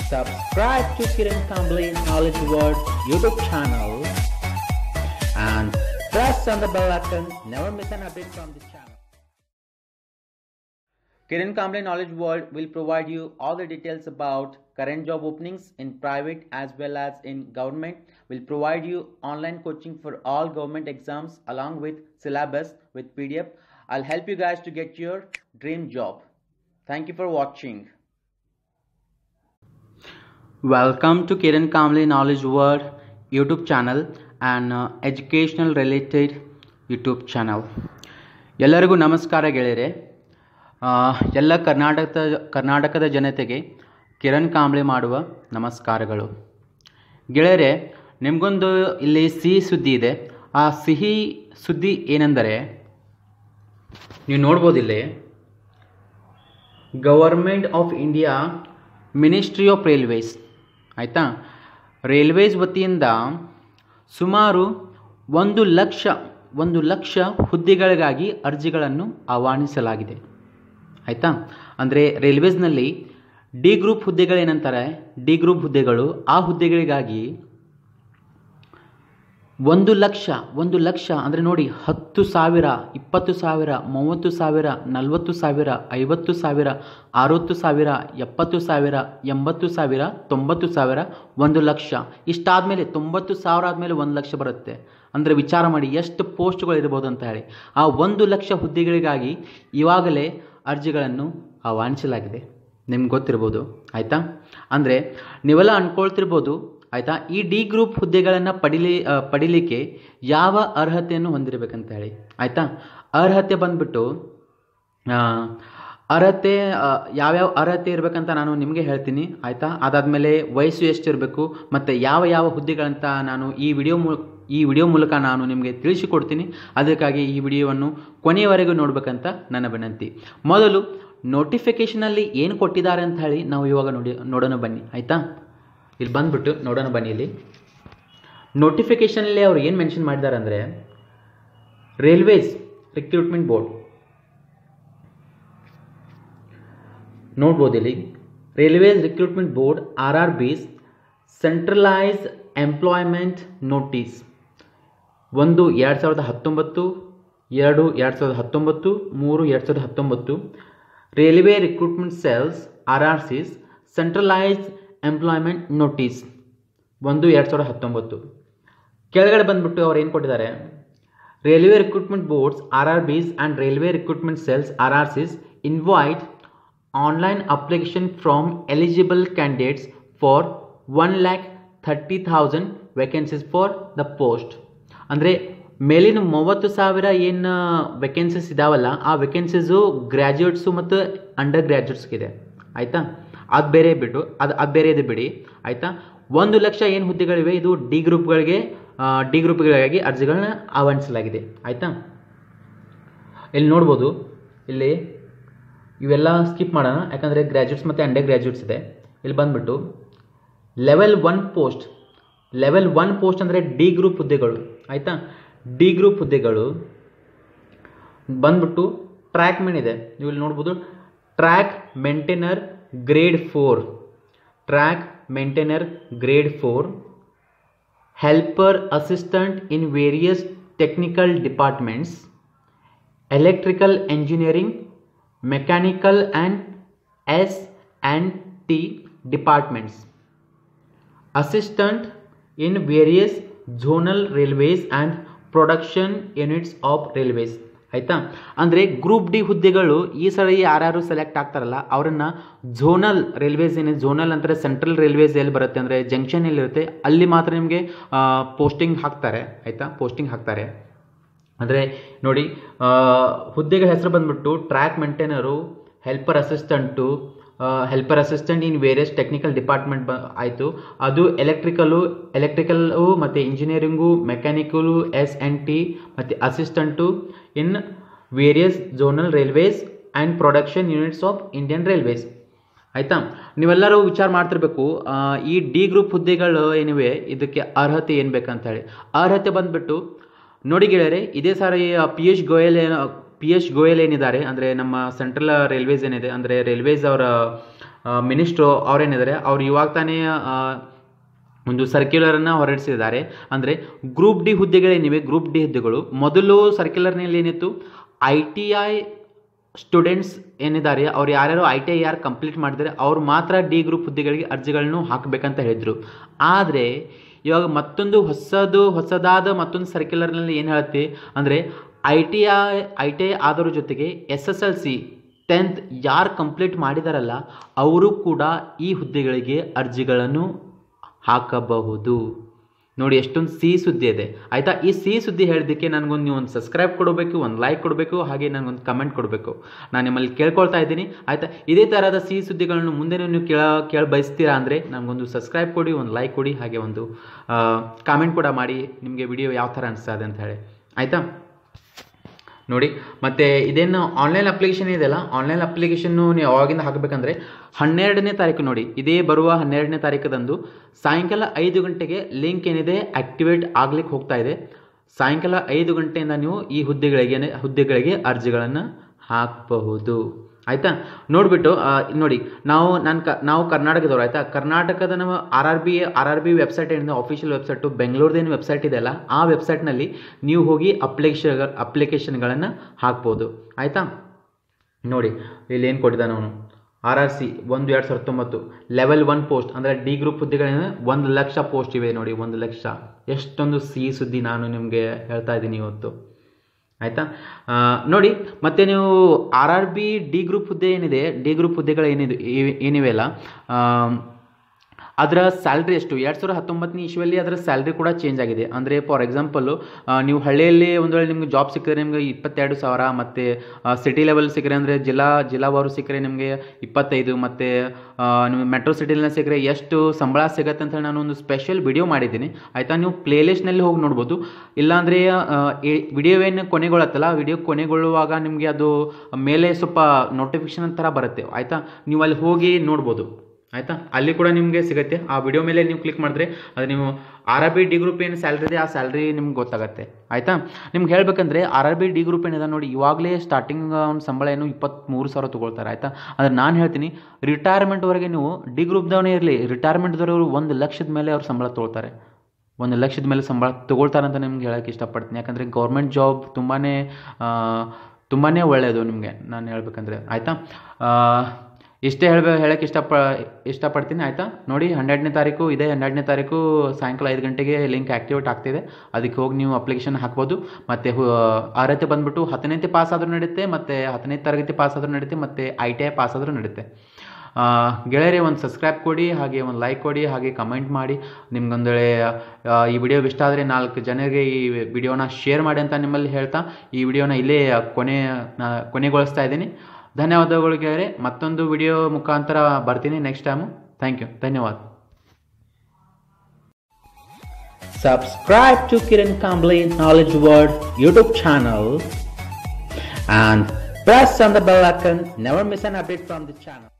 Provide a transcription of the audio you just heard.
subscribe to Kiran Kambli Knowledge World YouTube channel and press on the bell icon. Never miss an update from this channel. Kiran Kambli Knowledge World will provide you all the details about current job openings in private as well as in government. Will provide you online coaching for all government exams along with syllabus with PDF. I'll help you guys to get your dream job. Thank you for watching. Welcome to Kiran Kamli Knowledge World YouTube channel and uh, educational related YouTube channel. ಎಲ್ಲರಿಗೂ ನಮಸ್ಕಾರ ಗೆಳೆಯರೆ ಆ, ಎಲ್ಲ ಕರ್ನಾಟಕದ ಕರ್ನಾಟಕದ ಜನತೆಗೆ ಕಿರಣ್ ಕಾಂಬ್ಳೆ ಮಾಡುವ ನಮಸ್ಕಾರಗಳು ಗೆಳೆಯರೆ ನಿಮಗೊಂದು ಇಲ್ಲಿ ಸಿಹಿ ಸುದ್ದಿ ಇದೆ ಆ ಸಿಹಿ ಸುದ್ದಿ ಏನೆಂದರೆ ನೀವು ನೋಡ್ಬೋದು ಇಲ್ಲಿ government of India ministry of railways ಆಯಿತಾ ರೈಲ್ವೇಸ್ ವತಿಯಿಂದ ಸುಮಾರು ಒಂದು ಲಕ್ಷ ಒಂದು ಲಕ್ಷ ಹುದ್ದೆಗಳಿಗಾಗಿ ಅರ್ಜಿಗಳನ್ನು ಆಹ್ವಾನಿಸಲಾಗಿದೆ ಆಯಿತಾ ಅಂದರೆ ರೈಲ್ವೇಸ್ನಲ್ಲಿ ಡಿ ಗ್ರೂಪ್ ಹುದ್ದೆಗಳೇನಂತಾರೆ ಡಿ ಗ್ರೂಪ್ ಹುದ್ದೆಗಳು ಆ ಹುದ್ದೆಗಳಿಗಾಗಿ ಒಂದು ಲಕ್ಷ ಒಂದು ಲಕ್ಷ ಅಂದರೆ ನೋಡಿ ಹತ್ತು ಸಾವಿರ ಇಪ್ಪತ್ತು ಸಾವಿರ ಮೂವತ್ತು ಸಾವಿರ ನಲವತ್ತು ಸಾವಿರ ಐವತ್ತು ಸಾವಿರ ಅರುವತ್ತು ಸಾವಿರ ಎಪ್ಪತ್ತು ಸಾವಿರ ಎಂಬತ್ತು ಸಾವಿರ ತೊಂಬತ್ತು ಸಾವಿರ ಒಂದು ಲಕ್ಷ ಇಷ್ಟಾದಮೇಲೆ ತೊಂಬತ್ತು ಸಾವಿರ ಆದಮೇಲೆ ಒಂದು ಲಕ್ಷ ಬರುತ್ತೆ ಅಂದರೆ ವಿಚಾರ ಮಾಡಿ ಎಷ್ಟು ಪೋಸ್ಟ್ಗಳು ಇರ್ಬೋದು ಅಂತ ಹೇಳಿ ಆ ಒಂದು ಲಕ್ಷ ಹುದ್ದೆಗಳಿಗಾಗಿ ಇವಾಗಲೇ ಅರ್ಜಿಗಳನ್ನು ಆಹ್ವಾನಿಸಲಾಗಿದೆ ನಿಮ್ಗೆ ಗೊತ್ತಿರ್ಬೋದು ಆಯಿತಾ ಅಂದರೆ ನೀವೆಲ್ಲ ಅಂದ್ಕೊಳ್ತಿರ್ಬೋದು ಆಯಿತಾ ಈ ಡಿ ಗ್ರೂಪ್ ಹುದ್ದೆಗಳನ್ನು ಪಡಿಲಿ ಆ, ಪಡಿಲಿಕ್ಕೆ ಯಾವ ಅರ್ಹತೆಯನ್ನು ಹೊಂದಿರಬೇಕಂತ ಹೇಳಿ ಆಯಿತಾ ಅರ್ಹತೆ ಬಂದ್ಬಿಟ್ಟು ಆ, ಅರ್ಹತೆ ಆ, ಯಾವ್ಯಾವ ಅರ್ಹತೆ ಇರಬೇಕಂತ ನಾನು ನಿಮಗೆ ಹೇಳ್ತೀನಿ ಆಯಿತಾ ಅದಾದಮೇಲೆ ವಯಸ್ಸು ಎಷ್ಟಿರಬೇಕು ಮತ್ತು ಯಾವ ಯಾವ ಹುದ್ದೆಗಳಂತ ನಾನು ಈ ವಿಡಿಯೋ ಮೂ ಈ ವಿಡಿಯೋ ಮೂಲಕ ನಾನು ನಿಮಗೆ ತಿಳಿಸಿಕೊಡ್ತೀನಿ ಅದಕ್ಕಾಗಿ ಈ ವಿಡಿಯೋವನ್ನು ಕೊನೆಯವರೆಗೂ ನೋಡಬೇಕಂತ ನನ್ನ ವಿನಂತಿ ಮೊದಲು ನೋಟಿಫಿಕೇಷನಲ್ಲಿ ಏನು ಕೊಟ್ಟಿದ್ದಾರೆ ಅಂತ ಹೇಳಿ ನಾವು ಇವಾಗ ನೋಡಿ ನೋಡೋಣ ಬನ್ನಿ ಆಯಿತಾ ಇಲ್ಲಿ ಬಂದ್ಬಿಟ್ಟು ನೋಡೋಣ ಬನ್ನಿ ಇಲ್ಲಿ ನೋಟಿಫಿಕೇಷನಲ್ಲಿ ಅವ್ರು ಏನು ಮೆನ್ಷನ್ ಮಾಡಿದ್ದಾರೆ ಅಂದರೆ ರೈಲ್ವೇಸ್ ರಿಕ್ರೂಟ್ಮೆಂಟ್ ಬೋರ್ಡ್ ನೋಡ್ಬೋದು ಇಲ್ಲಿ railways recruitment board R R Bs centralised employment notice ಒಂದು ಎರಡು ಸಾವಿರದ ಹತ್ತೊಂಬತ್ತು ಎರಡು ಎರಡು ಸಾವಿರದ ಹತ್ತೊಂಬತ್ತು ಮೂರು ಎರಡು ಸಾವಿರದ ಹತ್ತೊಂಬತ್ತು railway recruitment cells R R Cs centralised employment notice ಒಂದು ಎರಡು ಸಾವಿರದ ಹತ್ತೊಂಬತ್ತು ಕೆಳಗಡೆ ಬಂದ್ಬಿಟ್ಟು ಅವ್ರು ಏನು ಕೊಟ್ಟಿದ್ದಾರೆ railway recruitment boards R R Bs and railway recruitment cells R R Cs invite online application from eligible candidates for one lakh thirty thousand vacancies for the post ಅಂದರೆ ಮೇಲಿನ ಮೂವತ್ತು ಸಾವಿರ ಏನು ವೇಕೆನ್ಸೀಸ್ ಇದಾವಲ್ಲ ಆ ವೇಕೆನ್ಸೀಸು ಗ್ರ್ಯಾಜುಯೇಟ್ಸು ಮತ್ತು ಅಂಡರ್ ಗ್ರ್ಯಾಜುಯೇಟ್ಸ್ಗಿದೆ ಆಯಿತಾ ಅದು ಬೇರೆ ಬಿಟ್ಟು ಅದು ಅದು ಬೇರೆ ಇದೆ ಬಿಡಿ ಆಯಿತಾ ಒಂದು ಲಕ್ಷ ಏನು ಹುದ್ದೆಗಳಿವೆ ಇದು ಡಿ ಗ್ರೂಪ್ಗಳಿಗೆ ಡಿ ಗ್ರೂಪ್ಗಳಿಗಾಗಿ ಅರ್ಜಿಗಳನ್ನ ಆಹ್ವಾನಿಸಲಾಗಿದೆ ಆಯಿತಾ ಇಲ್ಲಿ ನೋಡ್ಬೋದು ಇಲ್ಲಿ ಇವೆಲ್ಲ ಸ್ಕಿಪ್ ಮಾಡೋಣ ಯಾಕಂದರೆ ಗ್ರ್ಯಾಜುಯೇಟ್ಸ್ ಮತ್ತು ಅಂಡರ್ ಗ್ರ್ಯಾಜುಯೇಟ್ಸ್ ಇದೆ ಇಲ್ಲಿ ಬಂದ್ಬಿಟ್ಟು level one post level one post ಅಂದರೆ ಡಿ ಗ್ರೂಪ್ ಹುದ್ದೆಗಳು ಆಯಿತಾ ಡಿ ಗ್ರೂಪ್ ಹುದ್ದೆಗಳು ಬಂದ್ಬಿಟ್ಟು ಟ್ರ್ಯಾಕ್ ಮೆನ್ ಇದೆ ನೀವು ಇಲ್ಲಿ ನೋಡ್ಬೋದು track maintainer grade four track maintainer grade four helper assistant in various technical departments electrical engineering mechanical and S and T departments assistant in various zonal railways and production units of railways ಆಯಿತಾ ಅಂದರೆ group D ಹುದ್ದೆಗಳು ಈ ಸರಿ ಯಾರ್ಯಾರು select ಆಗ್ತಾರಲ್ಲ ಅವರನ್ನು zonal railways ಏನಿದೆ zonal ಅಂದರೆ ಸೆಂಟ್ರಲ್ ರೈಲ್ವೇಸ್ ಎಲ್ಲಿ ಬರುತ್ತೆ ಅಂದರೆ ಜಂಕ್ಷನ್ ಎಲ್ಲಿರುತ್ತೆ ಅಲ್ಲಿ ಮಾತ್ರ ನಿಮಗೆ ಪೋಸ್ಟಿಂಗ್ ಹಾಕ್ತಾರೆ ಆಯಿತಾ ಪೋಸ್ಟಿಂಗ್ ಹಾಕ್ತಾರೆ ಅಂದರೆ ನೋಡಿ ಆ, ಹುದ್ದೆಗಳ ಹೆಸರು ಬಂದ್ಬಿಟ್ಟು track maintainer helper assistant helper assistant in various technical department ಬ ಆಯಿತು ಅದು ಎಲೆಕ್ಟ್ರಿಕಲು ಎಲೆಕ್ಟ್ರಿಕಲ್ಲು ಮತ್ತು engineering mechanical S N T ಮತ್ತು assistant in various zonal railways and production units of Indian railways ಆಯಿತಾ ನೀವೆಲ್ಲರೂ ವಿಚಾರ ಮಾಡ್ತಿರ್ಬೇಕು ಆ, ಈ ಡಿ ಗ್ರೂಪ್ ಹುದ್ದೆಗಳು ಏನಿವೆ ಇದಕ್ಕೆ ಅರ್ಹತೆ ಏನು ಬೇಕಂತ ಹೇಳಿ ಅರ್ಹತೆ ಬಂದ್ಬಿಟ್ಟು ನೋಡಿ ಗೆಳೆಯರೆ ಇದೇ ಸಾರಿ ಪಿಯೂಷ್ ಗೋಯಲ್ ಏನು ಪಿಯೂಷ್ ಗೋಯಲ್ ಏನಿದ್ದಾರೆ ಅಂದರೆ ನಮ್ಮ ಸೆಂಟ್ರಲ್ ರೈಲ್ವೇಸ್ ಏನಿದೆ ಅಂದರೆ ರೈಲ್ವೇಸ್ ಅವರ ಮಿನಿಸ್ಟ್ರು ಅವ್ರೇನಿದ್ದಾರೆ ಅವ್ರು ಇವಾಗ ತಾನೇ ಆ, ಒಂದು ಸರ್ಕ್ಯುಲರನ್ನು ಹೊರಡಿಸಿದ್ದಾರೆ ಅಂದರೆ ಗ್ರೂಪ್ ಡಿ ಹುದ್ದೆಗಳೇನಿವೆ ಗ್ರೂಪ್ ಡಿ ಹುದ್ದೆಗಳು ಮೊದಲು ಸರ್ಕ್ಯುಲರ್ನಲ್ಲಿ ಏನಿತ್ತು ಐ ಟಿ ಐ ಸ್ಟೂಡೆಂಟ್ಸ್ ಏನಿದ್ದಾರೆ ಅವ್ರು ಯಾರ್ಯಾರು ಐ ಟಿ ಐ ಯಾರು ಕಂಪ್ಲೀಟ್ ಮಾಡಿದರೆ ಅವ್ರು ಮಾತ್ರ ಡಿ ಗ್ರೂಪ್ ಹುದ್ದೆಗಳಿಗೆ ಅರ್ಜಿಗಳನ್ನು ಹಾಕಬೇಕಂತ ಹೇಳಿದರು ಆದರೆ ಇವಾಗ ಮತ್ತೊಂದು ಹೊಸದು ಹೊಸದಾದ ಮತ್ತೊಂದು ಸರ್ಕ್ಯುಲರ್ನಲ್ಲಿ ಏನು ಹೇಳುತ್ತೆ ಅಂದರೆ I T I I T I ಆದವ್ರ ಜೊತೆಗೆ S S L C tenth ಯಾರು ಕಂಪ್ಲೀಟ್ ಮಾಡಿದಾರಲ್ಲ ಅವರು ಕೂಡ ಈ ಹುದ್ದೆಗಳಿಗೆ ಅರ್ಜಿಗಳನ್ನು ಹಾಕಬಹುದು ನೋಡಿ ಎಷ್ಟೊಂದು ಸಿಹಿ ಸುದ್ದಿ ಇದೆ ಆಯಿತಾ ಈ ಸಿಹಿ ಸುದ್ದಿ ಹೇಳಿದ್ದಕ್ಕೆ ನನಗೊಂದು ನೀವು ಒಂದು ಸಬ್ಸ್ಕ್ರೈಬ್ ಕೊಡಬೇಕು ಒಂದು ಲೈಕ್ ಕೊಡಬೇಕು ಹಾಗೆ ನನಗೊಂದು ಕಮೆಂಟ್ ಕೊಡಬೇಕು ನಾನು ನಿಮ್ಮಲ್ಲಿ ಕೇಳ್ಕೊಳ್ತಾ ಇದ್ದೀನಿ ಆಯಿತಾ ಇದೇ ಥರದ ಸಿಹಿ ಸುದ್ದಿಗಳನ್ನು ಮುಂದೆ ನೀವು ಕೇಳ ಕೇಳ ಬಯಸ್ತೀರಾ ಅಂದರೆ ನನಗೊಂದು ಸಬ್ಸ್ಕ್ರೈಬ್ ಕೊಡಿ ಒಂದು ಲೈಕ್ ಕೊಡಿ ಹಾಗೆ ಒಂದು ಕಾಮೆಂಟ್ ಕೂಡ ಮಾಡಿ ನಿಮಗೆ ವಿಡಿಯೋ ಯಾವ ಥರ ಅನಿಸ್ತಾ ಇದೆ ಅಂತ ಹೇಳಿ ಆಯಿತಾ ನೋಡಿ ಮತ್ತು ಇದೇನು ಆನ್ಲೈನ್ ಅಪ್ಲಿಕೇಶನ್ ಇದೆಯಲ್ಲ ಆನ್ಲೈನ್ ಅಪ್ಲಿಕೇಶನ್ನು ನೀವು ಯಾವಾಗಿಂದ ಹಾಕಬೇಕಂದ್ರೆ ಹನ್ನೆರಡನೇ ತಾರೀಕು ನೋಡಿ ಇದೇ ಬರುವ ಹನ್ನೆರಡನೇ ತಾರೀಕದಂದು ಸಾಯಂಕಾಲ ಐದು ಗಂಟೆಗೆ ಲಿಂಕ್ ಏನಿದೆ ಆಕ್ಟಿವೇಟ್ ಆಗ್ಲಿಕ್ಕೆ ಹೋಗ್ತಾ ಇದೆ ಸಾಯಂಕಾಲ ಐದು ಗಂಟೆಯಿಂದ ನೀವು ಈ ಹುದ್ದೆಗಳಿಗೆ ಹುದ್ದೆಗಳಿಗೆ ಅರ್ಜಿಗಳನ್ನು ಹಾಕಬಹುದು ಆಯಿತಾ ನೋಡಿಬಿಟ್ಟು ನೋಡಿ ನಾವು ನಾನು ಕ ನಾವು ಕರ್ನಾಟಕದವ್ರು ಆಯಿತಾ ಕರ್ನಾಟಕದ ನಮ್ಮ R R B R R B website ಏನಿದೆ ಆಫಿಷಿಯಲ್ ವೆಬ್ಸೈಟು ಬೆಂಗಳೂರದೇನು ವೆಬ್ಸೈಟ್ ಇದೆಯಲ್ಲ ಆ ವೆಬ್ಸೈಟ್ನಲ್ಲಿ ನೀವು ಹೋಗಿ ಅಪ್ಲಿಕೇಶನ್ ಅಪ್ಲಿಕೇಶನ್ಗಳನ್ನು ಹಾಕ್ಬೋದು ಆಯಿತಾ ನೋಡಿ ಇಲ್ಲಿ ಏನು ಕೊಟ್ಟಿದ್ದಾನೆ ಅವನು ಆರ್ ಆರ್ ಸಿ ಒಂದು ಎರಡು ಸಾವಿರದ ಹತ್ತೊಂಬತ್ತು ಲೆವೆಲ್ ಒನ್ ಪೋಸ್ಟ್ ಅಂದರೆ ಡಿ ಗ್ರೂಪ್ ಹುದ್ದೆಗಳೇನು ಒಂದು ಲಕ್ಷ ಪೋಸ್ಟ್ ಇವೆ ನೋಡಿ ಒಂದು ಲಕ್ಷ ಎಷ್ಟೊಂದು ಸಿಹಿ ಸುದ್ದಿ ನಾನು ನಿಮಗೆ ಹೇಳ್ತಾ ಇದ್ದೀನಿ ಇವತ್ತು ಆಯಿತಾ ನೋಡಿ ಮತ್ತೆ ನೀವು R R B D group ಹುದ್ದೆ ಏನಿದೆ ಡಿ ಗ್ರೂಪ್ ಹುದ್ದೆಗಳು ಏನಿದೆ ಇವೆ- ಏನಿವೆ ಅಲ್ಲ ಆ, ಅದರ ಸ್ಯಾಲ್ರಿ ಎಷ್ಟು ಎರಡು ಸಾವಿರದ ಹತ್ತೊಂಬತ್ತನೇ ಇಶ್ವಲ್ಲಿ ಅದರ ಸ್ಯಾಲ್ರಿ ಕೂಡ ಚೇಂಜ್ ಆಗಿದೆ ಅಂದರೆ ಫಾರ್ ಎಕ್ಸಾಂಪಲ್ಲು ನೀವು ಹಳ್ಳಿಯಲ್ಲಿ ಒಂದು ವೇಳೆ ನಿಮ್ಗೆ ಜಾಬ್ ಸಿಕ್ಕಿದ್ರೆ ನಿಮ್ಗೆ ಇಪ್ಪತ್ತೆರಡು ಸಾವಿರ ಮತ್ತು ಸಿಟಿ ಲೆವೆಲ್ ಸಿಕ್ಕರೆ ಅಂದರೆ ಜಿಲ್ಲಾ ಜಿಲ್ಲಾವಾರು ಸಿಕ್ಕರೆ ನಿಮಗೆ ಇಪ್ಪತ್ತೈದು ಮತ್ತು ನಿಮಗೆ ಮೆಟ್ರೋ ಸಿಟಿಲಿನ ಸಿಕ್ಕರೆ ಎಷ್ಟು ಸಂಬಳ ಸಿಗತ್ತೆ ಅಂತ ಹೇಳಿ ನಾನು ಒಂದು ಸ್ಪೆಷಲ್ ವಿಡಿಯೋ ಮಾಡಿದ್ದೀನಿ ಆಯಿತಾ ನೀವು ಪ್ಲೇಲಿಸ್ಟ್ನಲ್ಲಿ ಹೋಗಿ ನೋಡ್ಬೋದು ಇಲ್ಲಾಂದರೆ ವಿಡಿಯೋ ಏನು ಕೊನೆಗೊಳ್ಳತ್ತಲ್ಲ ವಿಡಿಯೋ ಕೊನೆಗೊಳ್ಳುವಾಗ ನಿಮಗೆ ಅದು ಮೇಲೆ ಸ್ವಲ್ಪ ನೋಟಿಫಿಕೇಶನ್ ಥರ ಬರುತ್ತೆ ಆಯಿತಾ ನೀವು ಅಲ್ಲಿ ಹೋಗಿ ನೋಡ್ಬೋದು ಆಯಿತಾ ಅಲ್ಲಿ ಕೂಡ ನಿಮಗೆ ಸಿಗುತ್ತೆ ಆ ವಿಡಿಯೋ ಮೇಲೆ ನೀವು ಕ್ಲಿಕ್ ಮಾಡಿದ್ರೆ ಅದು ನೀವು R R B D group ಏನು ಸ್ಯಾಲ್ರಿ ಇದೆ ಆ ಸ್ಯಾಲ್ರಿ ನಿಮ್ಗೆ ಗೊತ್ತಾಗುತ್ತೆ ಆಯಿತಾ ನಿಮ್ಗೆ ಹೇಳ್ಬೇಕಂದ್ರೆ R R B D group ಏನಿದೆ ನೋಡಿ ಇವಾಗಲೇ ಸ್ಟಾರ್ಟಿಂಗ್ ಅವ್ನ ಸಂಬಳ ಏನು ಇಪ್ಪತ್ತ್ಮೂರು ಸಾವಿರ ತೊಗೊಳ್ತಾರೆ ಆಯಿತಾ ಆದರೆ ನಾನು ಹೇಳ್ತೀನಿ ರಿಟೈರ್ಮೆಂಟ್ವರೆಗೆ ನೀವು ಡಿ ಗ್ರೂಪ್ದವನೇ ಇರಲಿ ರಿಟೈರ್ಮೆಂಟ್ದವರು ಒಂದು ಲಕ್ಷದ ಮೇಲೆ ಅವ್ರು ಸಂಬಳ ತೊಗೊಳ್ತಾರೆ ಒಂದು ಲಕ್ಷದ ಮೇಲೆ ಸಂಬಳ ತೊಗೊಳ್ತಾರೆ ಅಂತ ನಿಮ್ಗೆ ಹೇಳೋಕ್ಕೆ ಇಷ್ಟಪಡ್ತೀನಿ ಯಾಕಂದರೆ ಗೌರ್ಮೆಂಟ್ ಜಾಬ್ ತುಂಬಾ ತುಂಬಾ ಒಳ್ಳೆಯದು ನಿಮಗೆ ನಾನು ಹೇಳ್ಬೇಕಂದ್ರೆ ಆಯಿತಾ ಇಷ್ಟೇ ಹೇಳ್ಬೇಕು ಹೇಳೋಕ್ಕೆ ಇಷ್ಟಪ ಇಷ್ಟಪಡ್ತೀನಿ ಆಯಿತಾ ನೋಡಿ ಹನ್ನೆರಡನೇ ತಾರೀಕು ಇದೇ ಹನ್ನೆರಡನೇ ತಾರೀಕು ಸಾಯಂಕಾಲ ಐದು ಗಂಟೆಗೆ ಲಿಂಕ್ ಆ್ಯಕ್ಟಿವೇಟ್ ಆಗ್ತಿದೆ ಅದಕ್ಕೆ ಹೋಗಿ ನೀವು ಅಪ್ಲಿಕೇಶನ್ ಹಾಕ್ಬೋದು ಮತ್ತು ಅರ್ಹತೆ ಬಂದುಬಿಟ್ಟು ಹತ್ತನೇತೆ ಪಾಸ್ ಆದರೂ ನಡೆಯುತ್ತೆ ಮತ್ತು ಹತ್ತನೇ ತರಗತಿ ಪಾಸ್ ಆದರೂ ನಡೆಯುತ್ತೆ ಮತ್ತು ಐ ಟಿ ಐ ಪಾಸ್ ಆದರೂ ನಡೆಯುತ್ತೆ ಆ, ಗೆಳೆಯರೇ ಒಂದು ಸಬ್ಸ್ಕ್ರೈಬ್ ಕೊಡಿ ಹಾಗೆ ಒಂದು ಲೈಕ್ ಕೊಡಿ ಹಾಗೆ ಕಮೆಂಟ್ ಮಾಡಿ ನಿಮ್ಗೊಂದು ವೇಳೆ ಆ, ಈ ವಿಡಿಯೋ ಇಷ್ಟ ಆದರೆ ನಾಲ್ಕು ಜನರಿಗೆ ಈ ವಿಡಿಯೋನ ಶೇರ್ ಮಾಡಿ ಅಂತ ನಿಮ್ಮಲ್ಲಿ ಹೇಳ್ತಾ ಈ ವಿಡಿಯೋನ ಇಲ್ಲೇ ಕೊನೆ ನಾ ಕೊನೆಗೊಳಿಸ್ತಾ ಇದ್ದೀನಿ ಧನ್ಯವಾದಗಳು ಗೆಳೆಯರೆ ಮತ್ತೊಂದು ವಿಡಿಯೋ ಮುಖಾಂತರ ಬರ್ತೀನಿ ನೆಕ್ಸ್ಟ್ ಟೈಮು ಥ್ಯಾಂಕ್ ಯು ಧನ್ಯವಾದ Subscribe to Kiran Kambli Knowledge World YouTube channel and press on the bell icon. Never miss an update from the channel.